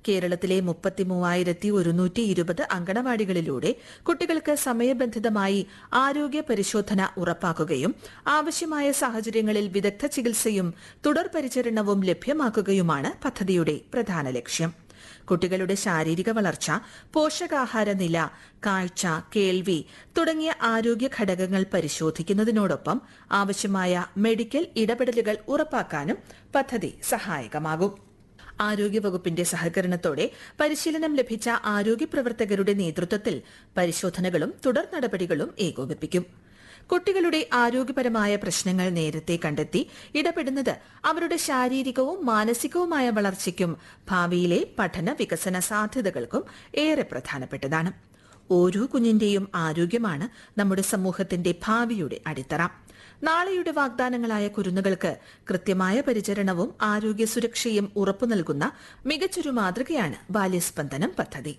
കേരളത്തിലെ മുപ്പത്തി മൂവായിരത്തി ഒരുന്നൂറ്റി ഇരുപത് അങ്കണവാടികളിലൂടെ കുട്ടികൾക്ക് സമയബന്ധിതമായി ആരോഗ്യ പരിശോധന ഉറപ്പാക്കുകയും ആവശ്യമായ സാഹചര്യങ്ങളിൽ വിദഗ്ധ ചികിത്സയും തുടർ പരിചരണവും ലഭ്യമാക്കുകയുമാണ് പദ്ധതിയുടെ പ്രധാന ലക്ഷ്യം കുട്ടികളുടെ ശാരീരിക വളർച്ച പോഷകാഹാര നില കാഴ്ച കേൾവി തുടങ്ങിയ ആരോഗ്യ ഘടകങ്ങൾ പരിശോധിക്കുന്നതിനോടൊപ്പം ആവശ്യമായ മെഡിക്കൽ ഇടപെടലുകൾ ഉറപ്പാക്കാനും പദ്ധതി സഹായകമാകും ആരോഗ്യവകുപ്പിന്റെ സഹകരണത്തോടെ പരിശീലനം ലഭിച്ച ആരോഗ്യ പ്രവർത്തകരുടെ നേതൃത്വത്തിൽ പരിശോധനകളും തുടർ നടപടികളും ഏകോപിപ്പിക്കും കുട്ടികളുടെ ആരോഗ്യപരമായ പ്രശ്നങ്ങൾ നേരത്തെ കണ്ടെത്തി ഇടപെടുന്നത് അവരുടെ ശാരീരികവും മാനസികവുമായ വളർച്ചയ്ക്കും ഭാവിയിലെ പഠന വികസന സാധ്യതകൾക്കും ഏറെ പ്രധാനപ്പെട്ടതാണ് ഓരോ കുഞ്ഞിന്റെയും ആരോഗ്യമാണ് നമ്മുടെ സമൂഹത്തിന്റെ ഭാവിയുടെ അടിത്തറ നാളെയുടെ വാഗ്ദാനങ്ങളായ കുരുന്നുകൾക്ക് കൃത്യമായ പരിചരണവും ആരോഗ്യ സുരക്ഷയും ഉറപ്പു നൽകുന്ന മികച്ചൊരു മാതൃകയാണ് ബാല്യസ്പന്ദനം പദ്ധതി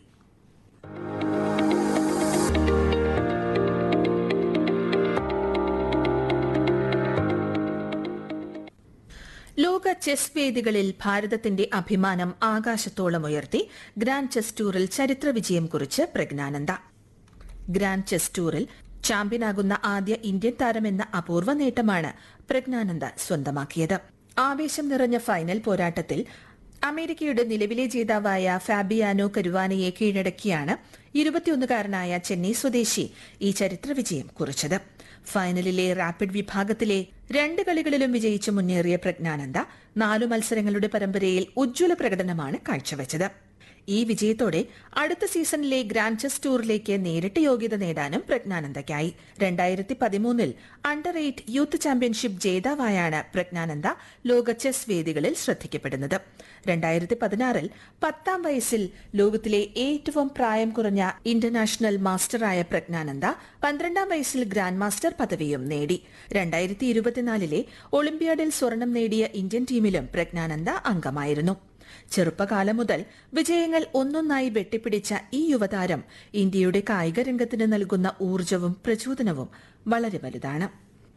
ലോക ചെസ് വേദികളിൽ ഭാരതത്തിന്റെ അഭിമാനം ആകാശത്തോളം ഉയർത്തി ഗ്രാൻഡ് ചെസ് ടൂറിൽ ചരിത്ര വിജയം കുറിച്ച് പ്രജ്ഞാനന്ദ ഗ്രാൻഡ് ചെസ് ടൂറിൽ ചാമ്പ്യനാകുന്ന ആദ്യ ഇന്ത്യൻ താരമെന്ന അപൂർവ നേട്ടമാണ് പ്രജ്ഞാനന്ദ സ്വന്തമാക്കിയത് ആവേശം നിറഞ്ഞ ഫൈനൽ പോരാട്ടത്തിൽ അമേരിക്കയുടെ നിലവിലെ ജേതാവായ ഫാബിയാനോ കരുവാനയെ കീഴടക്കിയാണ് ഇരുപത്തിയൊന്നുകാരനായ ചെന്നൈ സ്വദേശി ഈ ചരിത്ര വിജയം കുറിച്ചത് ഫൈനലിലെ റാപ്പിഡ് വിഭാഗത്തിലെ രണ്ട് കളികളിലും വിജയിച്ച് മുന്നേറിയ പ്രജ്ഞാനന്ദ നാലു മത്സരങ്ങളുടെ പരമ്പരയിൽ ഉജ്ജ്വല പ്രകടനമാണ് കാഴ്ചവെച്ചത് ഈ വിജയത്തോടെ അടുത്ത സീസണിലെ ഗ്രാൻഡ് ചെസ് ടൂറിലേക്ക് നേരിട്ട് യോഗ്യത നേടാനും പ്രജ്ഞാനന്ദയ്ക്കായി രണ്ടായിരത്തി പതിമൂന്നിൽ അണ്ടർ എയ്റ്റ് യൂത്ത് ചാമ്പ്യൻഷിപ്പ് ജേതാവായാണ് പ്രജ്ഞാനന്ദ ലോക ചെസ് വേദികളിൽ ശ്രദ്ധിക്കപ്പെടുന്നത് രണ്ടായിരത്തി പതിനാറിൽ പത്താം വയസ്സിൽ ലോകത്തിലെ ഏറ്റവും പ്രായം കുറഞ്ഞ ഇന്റർനാഷണൽ മാസ്റ്ററായ പ്രജ്ഞാനന്ദ പന്ത്രണ്ടാം വയസ്സിൽ ഗ്രാൻഡ് മാസ്റ്റർ പദവിയും നേടി രണ്ടായിരത്തി ഇരുപത്തിനാലിലെ ഒളിമ്പ്യാഡിൽ സ്വർണം നേടിയ ഇന്ത്യൻ ടീമിലും പ്രജ്ഞാനന്ദ അംഗമായിരുന്നു ചെറുപ്പകാലം മുതൽ വിജയങ്ങൾ ഒന്നൊന്നായി വെട്ടിപ്പിടിച്ച ഈ യുവതാരം ഇന്ത്യയുടെ കായിക രംഗത്തിന് നൽകുന്ന ഊർജവും പ്രചോദനവും വളരെ വലുതാണ്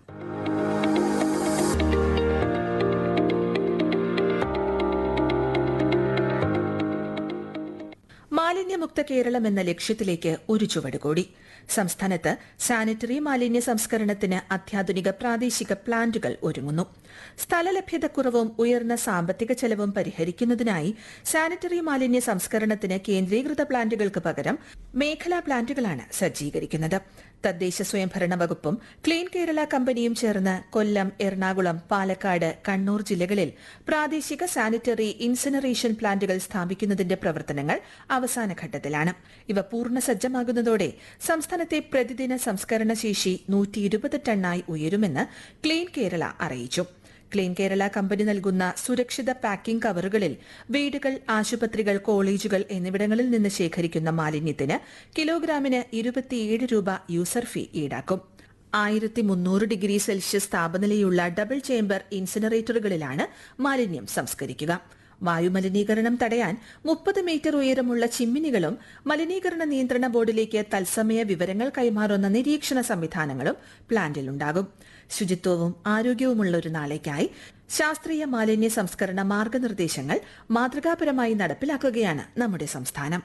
മാലിന്യമുക്ത കേരളം എന്ന ലക്ഷ്യത്തിലേക്ക് ഒരു ചുവട് കൂടി സംസ്ഥാനത്ത് സാനിറ്ററി മാലിന്യ സംസ്കരണത്തിന് അത്യാധുനിക പ്രാദേശിക പ്ലാന്റുകൾ ഒരുങ്ങുന്നു സ്ഥലലഭ്യതക്കുറവും ഉയർന്ന സാമ്പത്തിക ചെലവും പരിഹരിക്കുന്നതിനായി സാനിറ്ററി മാലിന്യ സംസ്കരണത്തിന് കേന്ദ്രീകൃത പ്ലാന്റുകൾക്ക് പകരം മേഖലാ പ്ലാന്റുകളാണ് സജ്ജീകരിക്കുന്നത് തദ്ദേശ സ്വയംഭരണ വകുപ്പും ക്ലീൻ കേരള കമ്പനിയും ചേർന്ന് കൊല്ലം എറണാകുളം പാലക്കാട് കണ്ണൂർ ജില്ലകളിൽ പ്രാദേശിക സാനിറ്ററി ഇൻസിനറേഷൻ പ്ലാന്റുകൾ സ്ഥാപിക്കുന്നതിന്റെ പ്രവർത്തനങ്ങൾ അവസാന ഘട്ടത്തിലാണ് ഇവ പൂർണ്ണ സജ്ജമാകുന്നതോടെ സംസ്ഥാനത്തെ പ്രതിദിന സംസ്കരണ ശേഷി നൂറ്റി ഇരുപത് ടണ്ണായി ഉയരുമെന്ന് ക്ലീൻ കേരള അറിയിച്ചു ക്ലീൻ കേരള കമ്പനി നൽകുന്ന സുരക്ഷിത പാക്കിംഗ് കവറുകളിൽ വീടുകൾ ആശുപത്രികൾ കോളേജുകൾ എന്നിവിടങ്ങളിൽ നിന്ന് ശേഖരിക്കുന്ന മാലിന്യത്തിന് കിലോഗ്രാമിന് ഇരുപത്തിയേഴ് രൂപ യൂസർ ഫീ ഈടാക്കും ആയിരത്തി മുന്നൂറ് ഡിഗ്രി സെൽഷ്യസ് താപനിലയുള്ള ഡബിൾ ചേംബർ ഇൻസിനറേറ്ററുകളിലാണ് മാലിന്യം സംസ്കരിക്കുക വായുമലിനീകരണം തടയാൻ മുപ്പത് മീറ്റർ ഉയരമുള്ള ചിമ്മിനികളും മലിനീകരണ നിയന്ത്രണ ബോർഡിലേക്ക് തത്സമയ വിവരങ്ങൾ കൈമാറുന്ന നിരീക്ഷണ സംവിധാനങ്ങളും പ്ലാന്റിലുണ്ടാകും ശുചിത്വവും ആരോഗ്യവുമുള്ള ഒരു നാളേക്കായി ശാസ്ത്രീയ മാലിന്യ സംസ്കരണ മാർഗനിർദ്ദേശങ്ങൾ മാതൃകാപരമായി നടപ്പിലാക്കുകയാണ് നമ്മുടെ സംസ്ഥാനം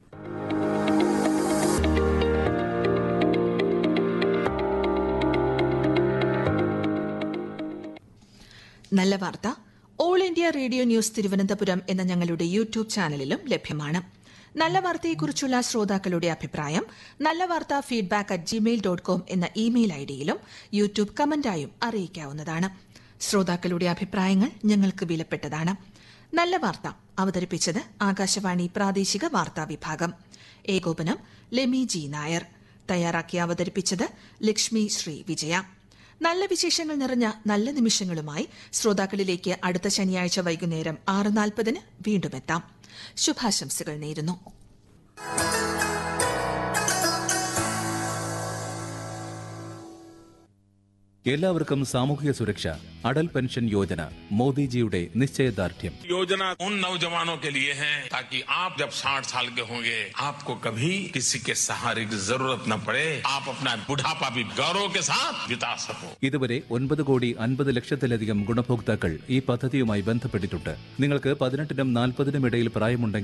നല്ല വാർത്ത All India Radio news Thiruvananthapuram എന്ന ഞങ്ങളുടെ യൂട്യൂബ് ചാനലിലും ലഭ്യമാണ് നല്ല വാർത്തയെക്കുറിച്ചുള്ള ശ്രോതാക്കളുടെ അഭിപ്രായം നല്ല വാർത്ത feedback at Gmail dot com എന്ന ഇമെയിൽ ഐഡിയിലും യൂട്യൂബ് കമന്റായും അറിയിക്കാവുന്നതാണ് ശ്രോതാക്കളുടെ അഭിപ്രായങ്ങൾ ഞങ്ങൾക്ക് വിലപ്പെട്ടതാണ് നല്ല വാർത്ത അവതരിപ്പിച്ചത് ആകാശവാണി പ്രാദേശിക വാർത്താ വിഭാഗം ഏകോപനം ലെമി ജി നായർ തയ്യാറാക്കി അവതരിപ്പിച്ചത് ലക്ഷ്മി ശ്രീ വിജയ നല്ല വിശേഷങ്ങൾ നിറഞ്ഞ നല്ല നിമിഷങ്ങളുമായി ശ്രോതാക്കളിലേക്ക് അടുത്ത ശനിയാഴ്ച വൈകുന്നേരം ആറ് നാൽപ്പതിന് വീണ്ടും എത്താം ശുഭാശംസകൾ നേരുന്നു എല്ലാവർക്കും സാമൂഹിക സുരക്ഷ അടൽ പെൻഷൻ യോജന മോദിജിയുടെ നിശ്ചയദാർഢ്യം योजना उन नौजवानों के लिए है ताकि आप जब 60 साल के होंगे आपको कभी किसी के सहारे की जरूरत न पड़े आप अपना बुढ़ापा भी गौरव के साथ बिता सको ഇതുവരെ ഒൻപത് കോടി അൻപത് ലക്ഷത്തിലധികം ഗുണഭോക്താക്കൾ ഈ പദ്ധതിയുമായി ബന്ധപ്പെട്ടിട്ടുണ്ട് നിങ്ങൾക്ക് പതിനെട്ടിനും നാൽപ്പതിനും ഇടയിൽ പ്രായമുണ്ടെങ്കിൽ